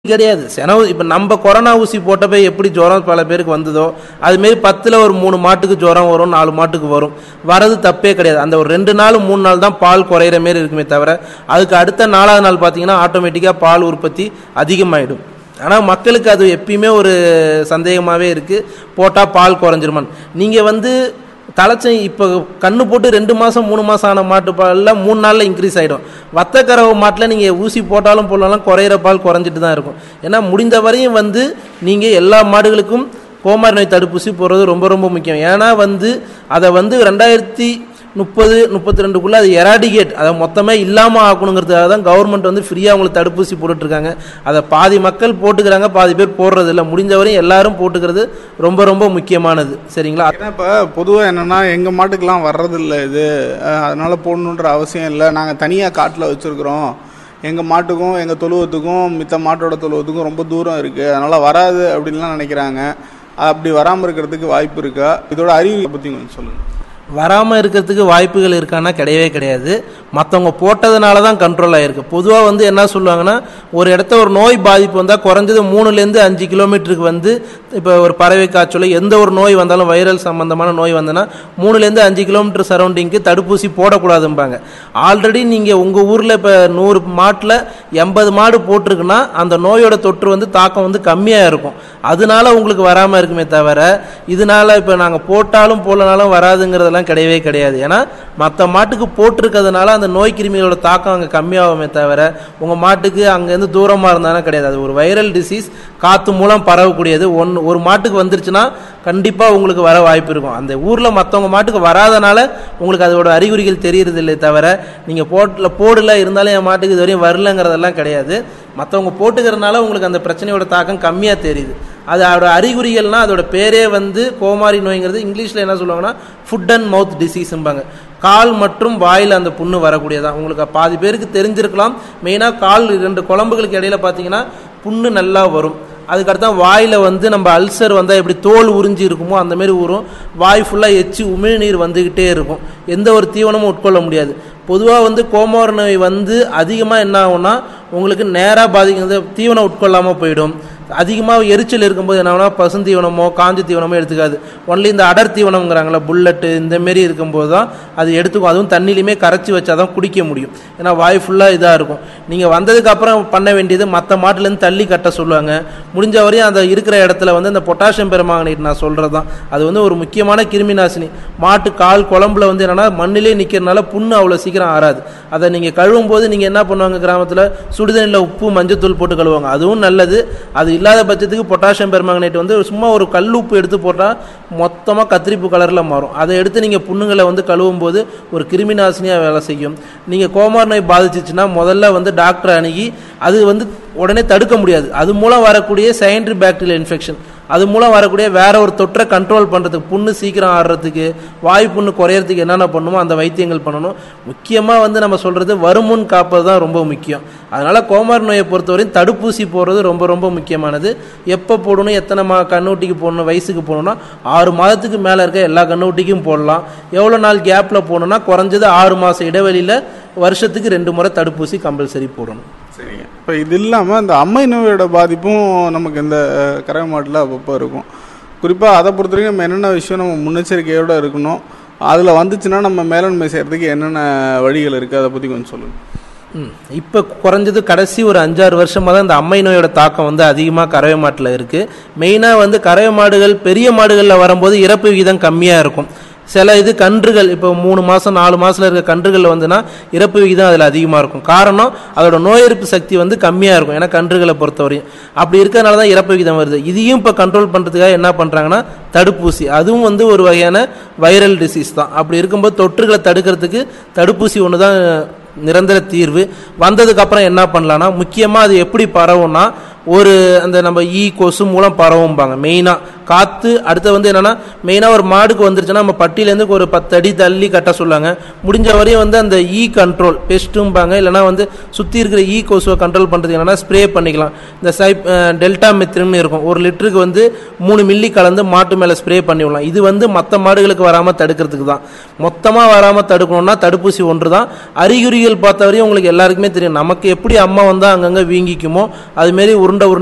கிடையாது செனவு இப்போ நம்ம கொரோனா ஊசி போட்டப்ப எப்படி ஜுரம் பல பேருக்கு வந்ததோ அதுமாரி பத்தில் ஒரு மூணு மாட்டுக்கு ஜுரம் வரும் நாலு மாட்டுக்கு வரும் வரது தப்பே கிடையாது அந்த ஒரு ரெண்டு நாள் மூணு நாள் தான் பால் குறையிற மாரி இருக்குமே தவிர அதுக்கு அடுத்த நாலாவது நாள் பார்த்தீங்கன்னா ஆட்டோமேட்டிக்காக பால் உற்பத்தி அதிகமாயிடும் ஆனால் மக்களுக்கு அது எப்பயுமே ஒரு சந்தேகமாகவே இருக்குது போட்டால் பால் குறைஞ்சிருமான்னு நீங்கள் வந்து தலைச்சை இப்போ கண்ணு போட்டு ரெண்டு மாதம் மூணு மாதம் ஆன மாட்டு பாலில் மூணு நாளில் இன்க்ரீஸ் ஆகிடும் வத்தக்கறவை மாட்டில் நீங்கள் ஊசி போட்டாலும் போடலாம் குறையிற பால் குறைஞ்சிட்டு தான் இருக்கும் ஏன்னா முடிந்த வரையும் வந்து நீங்கள் எல்லா மாடுகளுக்கும் கோமாரி நோய் தடுப்பூசி போடுறது ரொம்ப ரொம்ப முக்கியம் ஏன்னா வந்து அதை வந்து ரெண்டாயிரத்தி முப்பது முப்பத்தி ரெண்டுக்குள்ளே அது எராடிகேட் அதை மொத்தமே இல்லாமல் ஆக்கணுங்கிறதுக்காக தான் கவர்மெண்ட் வந்து ஃப்ரீயாக அவங்களுக்கு தடுப்பூசி போட்டுட்ருக்காங்க அதை பாதி மக்கள் போட்டுக்கிறாங்க பாதி பேர் போடுறது இல்லை முடிஞ்ச வரையும் எல்லாரும் போட்டுக்கிறது ரொம்ப ரொம்ப முக்கியமானது சரிங்களா ஏன்னா இப்போ பொதுவாக என்னென்னா எங்கள் மாட்டுக்கெலாம் வர்றதில்ல இது அஹ் அதனால போடணுன்ற அவசியம் இல்லை நாங்கள் தனியாக காட்டில் வச்சுருக்குறோம் எங்கள் மாட்டுக்கும் எங்கள் தொழுவத்துக்கும் மித்த மாட்டோட தொழுவத்துக்கும் ரொம்ப தூரம் இருக்குது அதனால் வராது அப்படின்லாம் நினைக்கிறாங்க அப்படி வராமல் இருக்கிறதுக்கு வாய்ப்பு இருக்கா இதோட அறிவு பற்றி கொஞ்சம் சொல்லுங்கள் வராமல் இருக்கிறதுக்கு வாய்ப்புகள் இருக்கான்னா கிடையவே கிடையாது மற்றவங்க போட்டதுனால தான் கண்ட்ரோல் ஆகிருக்கு பொதுவாக வந்து என்ன சொல்லுவாங்கன்னா ஒரு இடத்த ஒரு நோய் பாதிப்பு வந்தால் குறைஞ்சது மூணுலேருந்து அஞ்சு கிலோமீட்டருக்கு வந்து இப்போ ஒரு பறவை காய்ச்சலோ எந்த ஒரு நோய் வந்தாலும் வைரல் சம்பந்தமான நோய் வந்ததுன்னா மூணுலேருந்து அஞ்சு கிலோமீட்டர் சரௌண்டிங்க்கு தடுப்பூசி போடக்கூடாதும்பாங்க ஆல்ரெடி நீங்கள் உங்கள் ஊரில் இப்போ நூறு மாட்டில் எண்பது மாடு போட்டிருக்குன்னா அந்த நோயோட தொற்று வந்து தாக்கம் வந்து கம்மியாக இருக்கும் அதனால உங்களுக்கு வராமல் இருக்குமே தவிர இதனால இப்போ நாங்கள் போட்டாலும் போடலனாலும் வராதுங்கிறதெல்லாம் கிடையவே கிடையாது ஏன்னா மற்ற மாட்டுக்கு போட்டிருக்கிறதுனால அந்த நோய் கிருமிகளோட தாக்கம் அங்கே கம்மியாகுமே தவிர உங்கள் மாட்டுக்கு அங்கேருந்து தூரமாக இருந்தாலும் கிடையாது அது ஒரு வைரல் டிசீஸ் காற்று மூலம் பரவக்கூடியது ஒன்று ஒரு மாட்டுக்கு வந்துருச்சுன்னா கண்டிப்பாக உங்களுக்கு வர வாய்ப்பு இருக்கும் அந்த ஊரில் மற்றவங்க மாட்டுக்கு வராதனால உங்களுக்கு அதோட அறிகுறிகள் தெரியறதில்லை தவிர நீங்கள் போட்டல போடல இருந்தாலும் என் மாட்டுக்கு இது வரையும் வரலங்கிறதெல்லாம் கிடையாது மற்றவங்க போட்டுக்கிறதுனால உங்களுக்கு அந்த பிரச்சனையோட தாக்கம் கம்மியாக தெரியுது அது அதோட அறிகுறிகள்னா அதோட பேரே வந்து கோமாரி நோய்ங்கிறது இங்கிலீஷில் என்ன சொல்லுவாங்கன்னா ஃபுட் அண்ட் மவுத் டிசீஸ்ம்பாங்க கால் மற்றும் வாயில் அந்த புண்ணு வரக்கூடியதான் உங்களுக்கு பாதி பேருக்கு தெரிஞ்சிருக்கலாம் மெயினாக கால் ரெண்டு குழம்புகளுக்கு இடையில பார்த்தீங்கன்னா புண்ணு நல்லா வரும் அதுக்கடுத்தா வாயில் வந்து நம்ம அல்சர் வந்தால் எப்படி தோல் உறிஞ்சி இருக்குமோ அந்த மாதிரி ஊறும் வாய் ஃபுல்லாக எச்சி உமிழ்நீர் வந்துக்கிட்டே இருக்கும் எந்த ஒரு தீவனமும் உட்கொள்ள முடியாது பொதுவாக வந்து கோமார் நோய் வந்து அதிகமாக என்ன ஆகும்னா உங்களுக்கு நேராக பாதிக்கிறது தீவனம் உட்கொள்ளாமல் போயிடும் அதிகமாக எரிச்சல் இருக்கும்போது என்ன ஆகும்னா பசுந்தீவனமோ காஞ்சி தீவனமோ எடுத்துக்காது ஒன்லி இந்த அடர் தீவனம்ங்கிறாங்களா புல்லட்டு இந்த மாரி இருக்கும்போது தான் அது எடுத்துக்கும் அதுவும் தண்ணிலையுமே கரைச்சி வச்சா தான் குடிக்க முடியும் ஏன்னா வாய் ஃபுல்லாக இதாக இருக்கும் நீங்கள் வந்ததுக்கு அப்புறம் பண்ண வேண்டியது மற்ற மாட்டுலேருந்து தள்ளி கட்ட சொல்லுவாங்க முடிஞ்ச வரையும் அந்த இருக்கிற இடத்துல வந்து இந்த பொட்டாசியம் பெருமாங்கனேட் நான் சொல்கிறது தான் அது வந்து ஒரு முக்கியமான கிருமி நாசினி மாட்டு கால் குழம்புல வந்து என்னன்னா மண்ணிலே நிற்கிறனால புண்ணு அவ்வளோ சீக்கிரம் ஆறாது அதை நீங்கள் கழுவும் போது நீங்கள் என்ன பண்ணுவாங்க கிராமத்தில் சுடுதண்ணில் உப்பு மஞ்சத்தூள் போட்டு கழுவாங்க அதுவும் நல்லது அது இல்லாத பட்சத்துக்கு பொட்டாசியம் பெர்மாங்கனேட் வந்து சும்மா ஒரு கல் உப்பு எடுத்து போட்டால் மொத்தமாக கத்திரிப்பு கலரில் மாறும் அதை எடுத்து நீங்கள் புண்ணுங்களை வந்து கழுவும் போது ஒரு கிருமி நாசினியாக வேலை செய்யும் நீங்கள் கோமார் நோய் பாதிச்சிச்சுன்னா முதல்ல வந்து டாக்டர் அணுகி அது வந்து உடனே தடுக்க முடியாது அது மூலம் வரக்கூடிய செகண்டரி பாக்டீரியல் இன்ஃபெக்ஷன் அது மூலம் வரக்கூடிய வேற ஒரு தொற்றை கண்ட்ரோல் பண்ணுறதுக்கு புண்ணு சீக்கிரம் ஆடுறதுக்கு வாய் புண்ணு குறையறதுக்கு என்னென்ன பண்ணுமோ அந்த வைத்தியங்கள் பண்ணணும் முக்கியமாக வந்து நம்ம சொல்கிறது வருமுன் காப்பது தான் ரொம்ப முக்கியம் அதனால் கோமார் நோயை பொறுத்தவரையும் தடுப்பூசி போடுறது ரொம்ப ரொம்ப முக்கியமானது எப்போ போடணும் எத்தனை மா கண்ணூட்டிக்கு போடணும் வயசுக்கு போடணும்னா ஆறு மாதத்துக்கு மேலே இருக்க எல்லா கண்ணூட்டிக்கும் போடலாம் எவ்வளோ நாள் கேப்பில் போடணும்னா குறைஞ்சது ஆறு மாதம் இடைவெளியில் வருஷத்துக்கு ரெண்டு முறை தடுப்பூசி கம்பல்சரி போடணும் சரிங்க இப்போ இது இல்லாமல் இந்த அம்மை நோயோட பாதிப்பும் நமக்கு இந்த கறவை மாட்டில் அப்பப்போ இருக்கும் குறிப்பாக அதை பொறுத்த வரைக்கும் நம்ம என்னென்ன விஷயம் நம்ம முன்னெச்சரிக்கையோடு இருக்கணும் அதில் வந்துச்சுன்னா நம்ம மேலாண்மை செய்கிறதுக்கு என்னென்ன வழிகள் இருக்குது அதை பற்றி கொஞ்சம் சொல்லுங்கள் ம் இப்போ குறைஞ்சது கடைசி ஒரு அஞ்சாறு வருஷமாக தான் இந்த அம்மை நோயோட தாக்கம் வந்து அதிகமாக கறவை மாட்டில் இருக்குது மெயினாக வந்து கறவை மாடுகள் பெரிய மாடுகளில் வரும்போது இறப்பு விகிதம் கம்மியாக இருக்கும் சில இது கன்றுகள் இப்போ மூணு மாதம் நாலு மாதத்தில் இருக்க கன்றுகளில் வந்துன்னா இறப்பு விகிதம் அதில் அதிகமாக இருக்கும் காரணம் அதோட நோய் எதிர்ப்பு சக்தி வந்து கம்மியாக இருக்கும் ஏன்னா கன்றுகளை பொறுத்தவரையும் அப்படி இருக்கிறதுனால தான் இறப்பு விகிதம் வருது இதையும் இப்போ கண்ட்ரோல் பண்ணுறதுக்காக என்ன பண்ணுறாங்கன்னா தடுப்பூசி அதுவும் வந்து ஒரு வகையான வைரல் டிசீஸ் தான் அப்படி இருக்கும்போது தொற்றுகளை தடுக்கிறதுக்கு தடுப்பூசி ஒன்று தான் நிரந்தர தீர்வு வந்ததுக்கு அப்புறம் என்ன பண்ணலாம்னா முக்கியமாக அது எப்படி பரவும்னா ஒரு அந்த நம்ம ஈ கொசு மூலம் பரவும்பாங்க மெயினாக காத்து அடுத்து வந்து என்னன்னா மெயினாக ஒரு மாடுக்கு வந்துருச்சுன்னா நம்ம பட்டியிலேருந்து ஒரு பத்து அடி தள்ளி கட்ட சொல்லுவாங்க முடிஞ்ச வரையும் வந்து அந்த ஈ கண்ட்ரோல் பெஸ்ட்டும்பாங்க இல்லைனா வந்து சுற்றி இருக்கிற ஈ கொசுவை கண்ட்ரோல் பண்ணுறது என்னன்னா ஸ்ப்ரே பண்ணிக்கலாம் இந்த சைப் டெல்டா மெத்திரின்னு இருக்கும் ஒரு லிட்டருக்கு வந்து மூணு மில்லி கலந்து மாட்டு மேலே ஸ்ப்ரே பண்ணிவிடலாம் இது வந்து மற்ற மாடுகளுக்கு வராமல் தடுக்கிறதுக்கு தான் மொத்தமாக வராமல் தடுக்கணும்னா தடுப்பூசி ஒன்று தான் அறிகுறிகள் பார்த்த வரையும் உங்களுக்கு எல்லாருக்குமே தெரியும் நமக்கு எப்படி அம்மா வந்தால் அங்கங்கே வீங்கிக்குமோ அதுமாரி உருண்டை உருண்டை